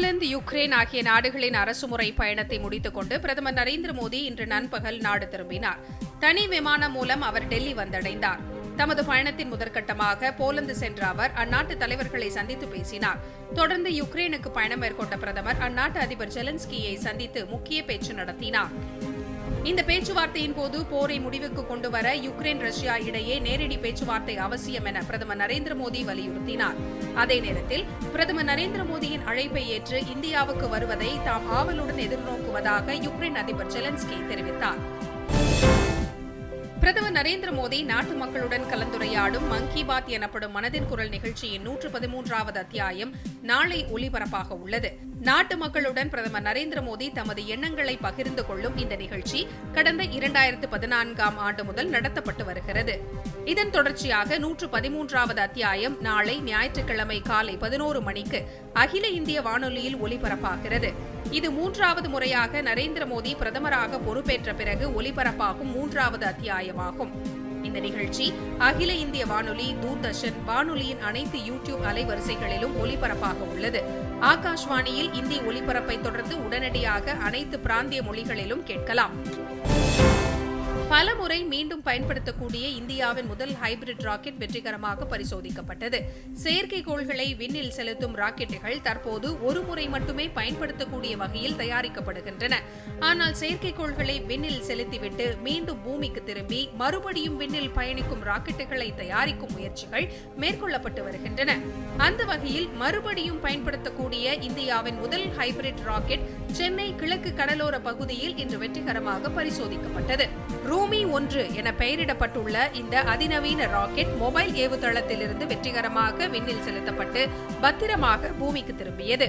Poland Ukraine ஆகிய நாடுகளின் அரசுமுறை பயணத்தை முடித்துக் கொண்டு பிரதமர் நரேந்திர மோடி இன்று நண்பகல் நாடு திரும்பினார் தனி விமானம் மூலம் அவர் டெல்லி வந்தடைந்தார் தமது பயணத்தின் முதற்கட்டமாக போலந்து சென்ற அவர் அந்நாட்டு தலைவர்களை சந்தித்து பேசினார் தொடர்ந்து யுக்ரைனுக்கு பயணம் மேற்கொண்ட பிரதமர் அந்நாட்டு அதிபர் ஜெலன்ஸ்கியை சந்தித்து முக்கிய பேச்சு நடத்தினார் இந்த பேச்சுவார்த்தையின் போது போரை முடிவுக்கு கொண்டுவர யுக்ரைன் ரஷ்யா இடையே நேரடி பேச்சுவார்த்தை அவசியம் என பிரதமர் நரேந்திர மோடி வலியுறுத்தினார் அதே நேரத்தில் பிரதமர் நரேந்திர மோடியின் அழைப்பை ஏற்று இந்தியாவுக்கு வருவதை தாம் ஆவலுடன் எதிர்நோக்குவதாக யுக்ரைன் அதிபர் ஜெலன்ஸ்கி தெரிவித்தார் பிரதமர் நரேந்திர மோடி நாட்டு மக்களுடன் கலந்துரையாடும் மன் கி பாத் எனப்படும் மனதின் குரல் நிகழ்ச்சியின் நூற்று பதிமூன்றாவது அத்தியாயம் நாளை ஒலிபரப்பாக உள்ளது நாட்டு மக்களுடன் பிரதமர் நரேந்திர மோடி தமது எண்ணங்களை பகிர்ந்து கொள்ளும் இந்த நிகழ்ச்சி கடந்த இரண்டாயிரத்து பதினான்காம் ஆண்டு முதல் நடத்தப்பட்டு வருகிறது இதன் தொடர்ச்சியாக நூற்று பதிமூன்றாவது அத்தியாயம் நாளை ஞாயிற்றுக்கிழமை காலை பதினோரு மணிக்கு அகில இந்திய வானொலியில் ஒலிபரப்பாகிறது இது மூன்றாவது முறையாக நரேந்திர மோடி பிரதமராக பொறுப்பேற்ற பிறகு ஒலிபரப்பாகும் மூன்றாவது அத்தியாயமாகும் இந்த நிகழ்ச்சி அகில இந்திய வானொலி தூர்தர்ஷன் வானொலியின் அனைத்து யூ டியூப் அலைவரிசைகளிலும் ஒலிபரப்பாக உள்ளது ஆகாஷ்வாணியில் இந்தி ஒலிபரப்பை தொடர்ந்து உடனடியாக அனைத்து பிராந்திய மொழிகளிலும் கேட்கலாம் பலமுறை மீண்டும் பயன்படுத்தக்கூடிய இந்தியாவின் முதல் ஹைபிரிட் ராக்கெட் வெற்றிகரமாக பரிசோதிக்கப்பட்டது செயற்கைக்கோள்களை விண்ணில் செலுத்தும் ராக்கெட்டுகள் தற்போது ஒரு முறை மட்டுமே பயன்படுத்தக்கூடிய வகையில் தயாரிக்கப்படுகின்றன ஆனால் செயற்கைக்கோள்களை விண்ணில் செலுத்திவிட்டு மீண்டும் பூமிக்கு திரும்பி மறுபடியும் விண்ணில் பயணிக்கும் ராக்கெட்டுகளை தயாரிக்கும் முயற்சிகள் மேற்கொள்ளப்பட்டு வருகின்றன அந்த வகையில் மறுபடியும் பயன்படுத்தக்கூடிய இந்தியாவின் முதல் ஹைபிரிட் ராக்கெட் சென்னை கிழக்கு கடலோர பகுதியில் இன்று வெற்றிகரமாக பரிசோதிக்கப்பட்டது ரூமி ஒன்று என பெயரிடப்பட்டுள்ள இந்த அதிநவீன ராக்கெட் மொபைல் ஏவுதளத்திலிருந்து வெற்றிகரமாக விண்ணில் செலுத்தப்பட்டு பத்திரமாக பூமிக்கு திரும்பியது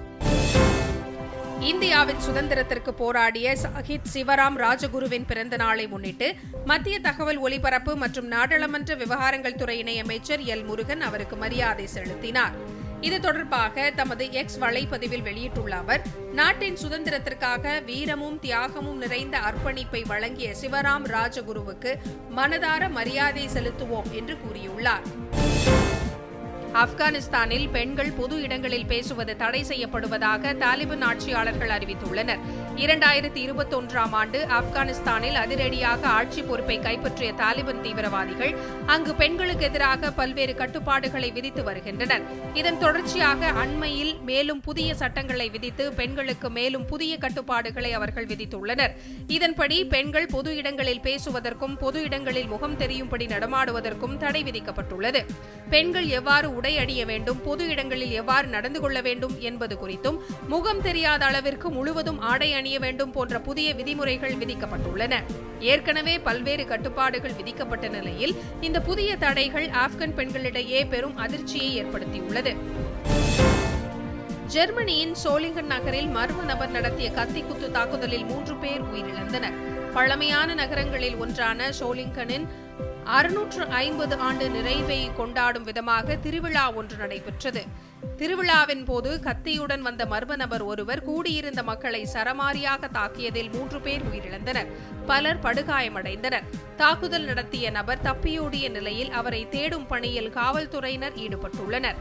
இந்தியாவின் சுதந்திரத்திற்கு போராடிய சாஹித் சிவராம் ராஜகுருவின் பிறந்த நாளை முன்னிட்டு மத்திய தகவல் ஒலிபரப்பு மற்றும் நாடாளுமன்ற விவகாரங்கள் துறை இணையமைச்சர் எல் முருகன் அவருக்கு மரியாதை செலுத்தினார் இது தொடர்பாக தமது எக்ஸ் வலைப்பதிவில் வெளியிட்டுள்ள அவர் நாட்டின் சுதந்திரத்திற்காக வீரமும் தியாகமும் நிறைந்த அர்ப்பணிப்பை வழங்கிய சிவராம் ராஜகுருவுக்கு மனதார மரியாதை செலுத்துவோம் என்று கூறியுள்ளார் ஆப்கானிஸ்தானில் பெண்கள் பொது இடங்களில் பேசுவது தடை செய்யப்படுவதாக தாலிபான் ஆட்சியாளர்கள் அறிவித்துள்ளனர் இரண்டாயிரத்தி இருபத்தொன்றாம் ஆண்டு ஆப்கானிஸ்தானில் அதிரடியாக ஆட்சி பொறுப்பை கைப்பற்றிய தாலிபான் தீவிரவாதிகள் அங்கு பெண்களுக்கு எதிராக பல்வேறு கட்டுப்பாடுகளை விதித்து வருகின்றனர் இதன் தொடர்ச்சியாக அண்மையில் மேலும் புதிய சட்டங்களை விதித்து பெண்களுக்கு மேலும் புதிய கட்டுப்பாடுகளை அவர்கள் விதித்துள்ளனர் இதன்படி பெண்கள் பொது இடங்களில் பேசுவதற்கும் பொது இடங்களில் முகம் தெரியும்படி நடமாடுவதற்கும் தடை விதிக்கப்பட்டுள்ளது பெண்கள் எவ்வாறு உடை அணிய வேண்டும் பொது இடங்களில் எவ்வாறு நடந்து கொள்ள வேண்டும் என்பது குறித்தும் முகம் தெரியாத அளவிற்கு முழுவதும் ஆடை அணிய வேண்டும் போன்ற புதிய விதிமுறைகள் விதிக்கப்பட்டுள்ளன ஏற்கனவே பல்வேறு கட்டுப்பாடுகள் விதிக்கப்பட்ட நிலையில் இந்த புதிய தடைகள் ஆப்கன் பெண்களிடையே பெரும் அதிர்ச்சியை ஏற்படுத்தியுள்ளது ஜெர்மனியின் சோலிங்கன் நகரில் மர்ம நபர் நடத்திய கத்திக்குத்து தாக்குதலில் மூன்று பேர் உயிரிழந்தனர் பழமையான நகரங்களில் ஒன்றான சோலிங்கனின் அறுநூற்று ஐம்பது ஆண்டு நிறைவை கொண்டாடும் விதமாக திருவிழா ஒன்று நடைபெற்றது திருவிழாவின் போது கத்தியுடன் வந்த மர்ம நபர் ஒருவர் கூடியிருந்த மக்களை சரமாரியாக தாக்கியதில் மூன்று பேர் உயிரிழந்தனர் பலர் படுகாயமடைந்தனர் தாக்குதல் நடத்திய நபர் தப்பியோடிய நிலையில் அவரை தேடும் பணியில் காவல்துறையினர் ஈடுபட்டுள்ளனர்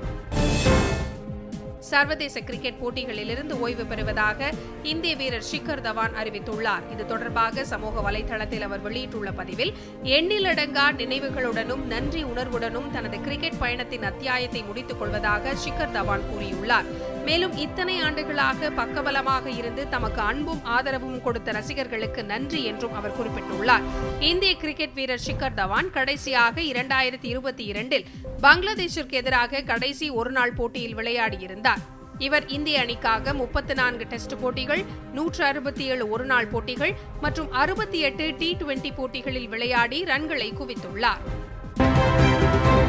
சர்வதேச கிரிக்கெட் போட்டிகளிலிருந்து ஓய்வு பெறுவதாக இந்திய வீரர் ஷிகர் தவான் அறிவித்துள்ளார் இது தொடர்பாக சமூக வலைதளத்தில் அவர் வெளியிட்டுள்ள பதிவில் எண்ணிலடங்கா நினைவுகளுடனும் நன்றி உணர்வுடனும் தனது கிரிக்கெட் பயணத்தின் அத்தியாயத்தை முடித்துக் கொள்வதாக ஷிகர் தவான் கூறியுள்ளார் மேலும் இத்தனை ஆண்டுகளாக பக்கபலமாக இருந்து தமக்கு அன்பும் ஆதரவும் கொடுத்த ரசிகர்களுக்கு நன்றி என்றும் அவர் குறிப்பிட்டுள்ளார் இந்திய கிரிக்கெட் வீரர் ஷிகர் தவான் கடைசியாக இரண்டாயிரத்தி இருபத்தி இரண்டில் பங்களாதேஷிற்கு எதிராக கடைசி ஒருநாள் போட்டியில் விளையாடியிருந்தார் இவர் இந்திய அணிக்காக முப்பத்தி நான்கு டெஸ்ட் போட்டிகள் நூற்று அறுபத்தி ஏழு ஒருநாள் போட்டிகள் மற்றும் அறுபத்தி எட்டு டி டுவெண்டி போட்டிகளில் விளையாடி ரன்களை குவித்துள்ளார்